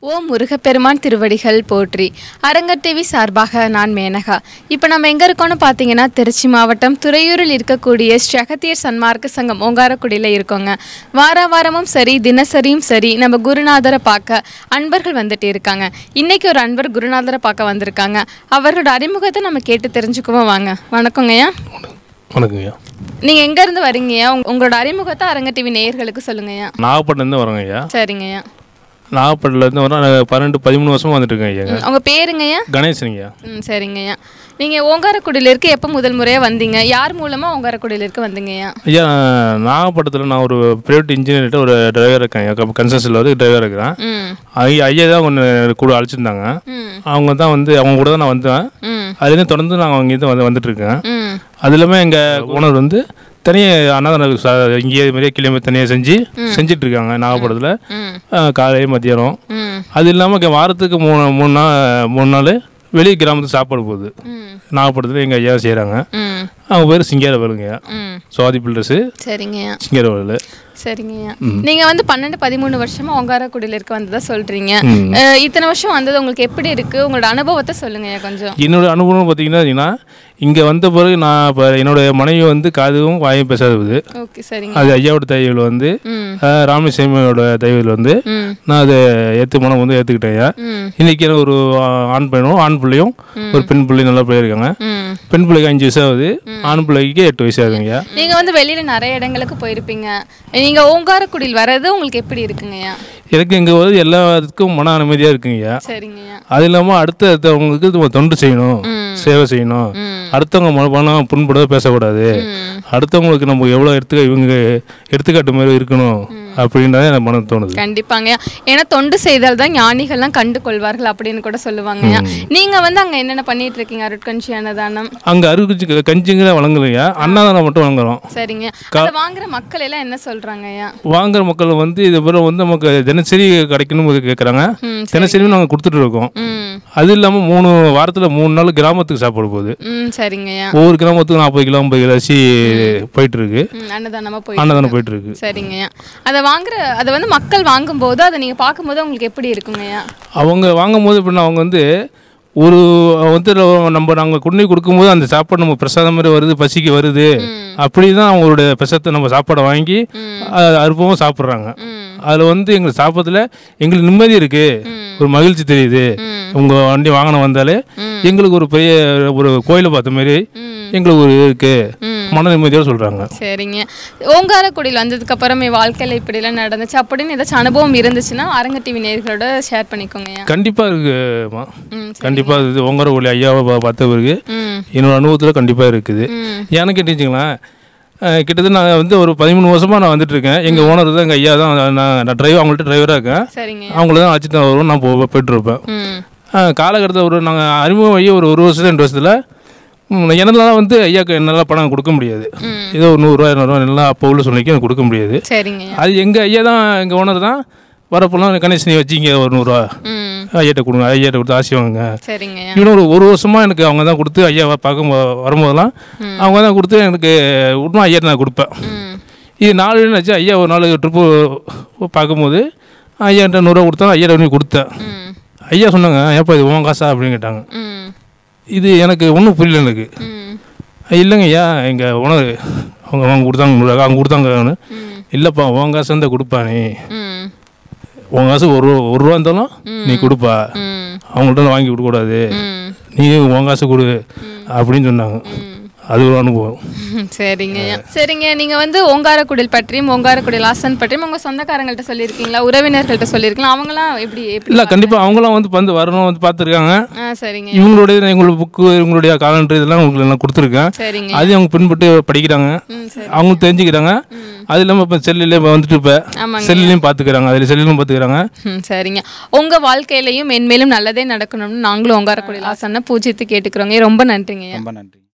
ஓ முருகப்பெருமான் திருவடிகள் போற்றி அரங்கர் டிவி சார்பாக நான் மேனகா இப்போ நம்ம எங்கே இருக்கோம்னு பார்த்தீங்கன்னா திருச்சி மாவட்டம் துறையூரில் இருக்கக்கூடிய ஸ்ரீ அகத்தியர் சன்மார்க்க சங்கம் ஓங்காரக்குடியில் இருக்கோங்க வார வாரமும் சரி தினசரியும் சரி நம்ம குருநாதரை பார்க்க அன்பர்கள் வந்துட்டு இருக்காங்க இன்னைக்கு ஒரு அன்பர் குருநாதரை பார்க்க வந்திருக்காங்க அவர்களோட அறிமுகத்தை நம்ம கேட்டு தெரிஞ்சுக்குவோம் வாங்க வணக்கங்கய்யா வணக்கங்கய்யா நீங்கள் எங்கேருந்து வரீங்கய்யா உங்க- உங்களோட அறிமுகத்தை அரங்க டிவி நேயர்களுக்கு சொல்லுங்கய்யா நாகப்பட்டினம்லேருந்து வரோங்க ஐயா சரிங்கய்யா நாகப்பட்டினத்துலேருந்து வரோம் நான் பன்னெண்டு பதிமூணு வருஷமாக வந்துட்டு இருக்கேன் ஐயாங்க ம், உங்க பேருங்கய்யா கணேசனுங்கய்யா ம் சரிங்கய்யா நீங்கள் ஓங்காரக்குடியிலிருக்கு எப்போ முதல் முறையாக வந்தீங்க யார் மூலமாக ஓங்காரக்குடியிலிருக்கு வந்தீங்கய்யா ஐயா நாகப்பட்டினத்தில் நான் ஒரு ப்ரைவேட் இன்ஜினியர்கிட்ட ஒரு டிரைவர் இருக்கேன் ஐயா கன்சன்ஸில் வந்து டிரைவர் இருக்கிறேன் ம் ஐயா ஐயா தான் ஒன்று கூட அழைச்சிருந்தாங்க ம் அவங்க தான் வந்து அவங்க கூட தான் நான் வந்தேன் ம் அதுலேருந்து தொடர்ந்து நான் அவங்க இது வந்து வந்துட்டு இருக்கேன் ம் அது இல்லாமல் எங்கள் ஓனர் வந்து தனியாக அன்னதானம் ச- இங்கேயே இது மாதிரியே கிலோமீட்டர் தனியாக செஞ்சு செஞ்சுட்டு இருக்காங்க நாகப்பட்டினத்தில் ம் காலை மத்தியானம் ம் அது இல்லாமல் வாரத்துக்கு மூணு மூணு நாள் மூணு நாள் வெளி கிராமத்துக்கு சாப்பாடு போகுது ம் நாகப்பட்டினத்தில் எங்கள் ஐயா செய்கிறாங்க ம் அவங்க பேர் சிங்காரவேலுங்க ம் சுவாதி பில்டர்ஸு சரிங்கய்யா சிங்காரவேலு சரிங்கய்யா நீங்க வந்து பன்னெண்டு பதிமூணு வருஷமா ஓங்காரக்குடியில இருக்க வந்ததா சொல்றீங்க ம். அஹ், இத்தனை வருஷம் வந்தது உங்களுக்கு எப்படி இருக்கு உங்களோட அனுபவத்தை சொல்லுங்கய்யா கொஞ்சம் என்னோட அனுபவம் பார்த்தீங்கன்னா இங்கே வந்த பிறகு நான் இப்போ என்னோட மனைவி வந்து காதுவும் வாயும் பேசாதது ஓகே சரிங்க அது ஐயாவோட தயவில் வந்து ம் அஹ், ராமசாமியோட தயவில் வந்து ம் நான் அதை ஏற்று மனம் வந்து ஏற்றுக்கிட்டேன் ஐயா ம் இன்னைக்கு எனக்கு ஒரு ஆண் பையனும் ஆண் பிள்ளையும் ஒரு பெண் பிள்ளையும் நல்ல பிள்ளைய இருக்காங்க ம் பெண் பிள்ளைக்கு அஞ்சு வயசு ஆகுது ஆண் பிள்ளைக்கு எட்டு வயசு ஆகுதுங்க ஐயா நீங்க வந்து வெளியில நிறைய இடங்களுக்கு போயிருப்பீங்க நீங்க ஓங்காரக்குடியில் வர்றது உங்களுக்கு எப்படி இருக்குங்கய்யா எனக்கு இங்கே வந்து எல்லாத்துக்கும் மன அமைதியாக இருக்குங்கய்யா சரிங்கய்யா அது இல்லாமல் அடுத்த அடுத்தவங்களுக்கு நம்ம தொண்டு செய்யணும் ம் சேவை செய்யணும் ம் அடுத்தவங்க மன பணம் புண்பட பேசக்கூடாது ம் அடுத்தவங்களுக்கு நம்ம எவ்வளோ எடுத்துக்க இவங்க எடுத்துக்காட்டு மாதிரி இருக்கணும் அப்படின்றத எனக்கு மனம் தோணுது கண்டிப்பாங்க ஏன்னா தொண்டு செய்தால் தான் ஞானிகள்லாம் கண்டு கொள்வார்கள் அப்படின்னு கூட சொல்லுவாங்கய்யா நீங்க வந்து அங்க என்னென்ன பண்ணிட்டு இருக்கீங்க அருட்கஞ்சி அன்னதானம் அங்கே அருகுச்சி கஞ்சிங்களை வழங்கலையா அன்னதானம் மட்டும் வழங்குறோம் சரிங்க அதை வாங்குற மக்கள் எல்லாம் என்ன சொல்றாங்கய்யா வாங்குற மக்கள் வந்து இது பிறகு வந்து நமக்கு தினசரி கிடைக்கணும் கேட்குறாங்க ம் தினசரி நாங்கள் கொடுத்துட்டு இருக்கோம் ம் அது இல்லாமல் மூணு வாரத்தில் மூணு நாள் கிராமத்துக்கு சாப்பாடு போகுது ம் சரிங்கய்யா ஒவ்வொரு கிராமத்துக்கும் நாற்பது கிலோ ஐம்பது கிலோ அரிசி போயிட்டு இருக்கு ம் அன்னதானமா போய் அன்னதானம் போயிட்டு இருக்கு சரிங்கய்யா அதை வாங்குற அதை வந்து மக்கள் வாங்கும்போது அதை நீங்க பார்க்கும்போது உங்களுக்கு எப்படி இருக்குங்கய்யா அவங்க வாங்கும்போது எப்படின்னா அவங்க வந்து ஒரு வந்து நம்ம நாங்கள் கொண்டு போய் கொடுக்கும்போது அந்த சாப்பாடு நம்ம பிரசாதம் மாதிரி வருது பசிக்கு வருது அப்படி தான் அவங்களுடைய பிரசாதத்தை நம்ம சாப்பாடை வாங்கி அஹ், அற்புதமாக சாப்பிட்றாங்க ம் அதில் வந்து எங்களுக்கு சாப்பிட்றதுல எங்களுக்கு நிம்மதி இருக்குது ஒரு மகிழ்ச்சி தெரியுது ம் உங்கள் வண்டி வாகனம் வந்தாலே ம். எங்களுக்கு ஒரு பெரிய ஒரு கோயிலை பார்த்த மாதிரி ம் எங்களுக்கு ஒரு இருக்கு ம் மன நிம்மதியோடு சொல்கிறாங்க சரிங்க ஓங்காரக்குடியில் வந்ததுக்கு அப்புறம் என் வாழ்க்கையில் இப்படிலாம் நடந்துச்சு அப்படின்னு ஏதாச்சும் அனுபவம் இருந்துச்சுன்னா அரங்க டிவி நேர்களோட ஷேர் பண்ணிக்கோங்கய்யா கண்டிப்பாக இருக்குமா ம் கண்டிப்பாக இது உங்கர ஒளி ஐயாவை பா- பார்த்த பிறகு ம் என்னோட அனுபவத்தில் கண்டிப்பாக இருக்குது ம் ஏன்னு கேட்டுச்சிங்களேன் கிட்டத்தட்ட நான் வந்து ஒரு பதிமூணு வருஷமாக நான் வந்துட்டு இருக்கேன் எங்கள் ஓனர் தான் எங்கள் ஐயா தான் நான் நான் டிரைவர் அவங்கள்ட்ட டிரைவராக இருக்கேன் சரிங்க அவங்கள தான் அழைச்சிட்டு தான் வருவோம் நான் போ போயிட்டு இருப்பேன் ம் காலகட்டத்தில் ஒரு நாங்கள் அறிமுகம் ஐயா ஒரு ஒரு வருஷம் ரெண்டு வருஷத்தில் என்னெல்லாம் வந்து ஐயாக்கு என்னால் பணம் கொடுக்க முடியாது ம் ஏதோ ஒரு நூறுரூவா இரநூறுவா எல்லாம் அப்போ உள்ள சொல்லிக்கு எனக்கு கொடுக்க முடியாது சரிங்கய்யா அது எங்கள் ஐயா தான் எங்கள் ஓனர் தான் வரப்போலாம் கணேஷ் நீ வச்சிங்க ஒரு நூறுரூவா ம் ஐயாட்ட கொடுங்க ஐயாட்ட கொடுத்து ஆசி வாங்குங்க சரிங்கய்யா இன்னும் ஒரு ஒரு வருஷமாக எனக்கு அவங்க தான் கொடுத்து ஐயா பார்க்கும் வரும்போதெல்லாம் அவங்க தான் கொடுத்து எனக்கு விட்ணும் ஐயாட்ட நான் கொடுப்பேன் ம் இது நாலு என்னாச்சு ஐயா ஒரு நாள் ட்ரிப்பு பார்க்கும்போது ஐயாட்ட நூறுரூவா கொடுத்தா ஐயாட்ட நீ கொடுத்தேன் ம் ஐயா சொன்னாங்க ஏப்பா இது உன் காசா அப்படின்னு கேட்டாங்க ம் இது எனக்கு ஒன்றும் புரியல எனக்கு ம் இல்லைங்க ஐயா எங்கள் உணவு அவங்க அவங்க கொடுத்தாங்க நூறுரூவா அவங்க கொடுத்தாங்கன்னு ம் இல்லைப்பா உன் காசு இருந்தால் கொடுப்பா நீ ம் உன் காசு ஒரு ரூபா ஒரு ரூபா இருந்தாலும் நீ கொடுப்பா ம் அவங்கள்ட்ட வாங்கி கொடுக்கக்கூடாது ம் நீ உன் காசு கொடு அப்படின்னு சொன்னாங்க ம் அது ஒரு அனுபவம் சரிங்கய்யா சரிங்க நீங்க வந்து ஓங்காரக்குடில் பற்றியும் ஓங்காரக்குடில் ஆசன் பற்றியும் உங்க சொந்தக்காரங்கள்ட்ட சொல்லியிருக்கீங்களா உறவினர்கள்ட்ட சொல்லியிருக்கலாம் அவங்களாம் எப்படி எப்படி இல்லை கண்டிப்பாக அவங்களாம் வந்து வந்து வரணும் வந்து பார்த்துருக்காங்க ஆ சரிங்க இவங்களுடைய உங்களுக்கு புக்கு இவங்களுடைய காலண்டர் இதெல்லாம் உங்களுக்கு எல்லாம் கொடுத்துருக்கேன் சரிங்க அது அவங்க பின்பற்றி படிக்கிறாங்க ம் சரி அவங்களும் தெரிஞ்சுக்கிறாங்க ம் அது இல்லாமல் இப்போ செல்லில் வந்துட்டு இப்போ ஆமாங்க செல்லுலையும் பார்த்துக்கிறாங்க அதில் செல்லிலும் பார்த்துக்கிறாங்க ம் சரிங்க உங்க வாழ்க்கையிலையும் மென்மேலும் நல்லதே நடக்கணும்னு நாங்களும் ஓங்காரக்குடியில் ஆசனை பூஜித்து கேட்டுக்கிறோங்க ரொம்ப நன்றிங்கய்யா ரொம்ப நன்றி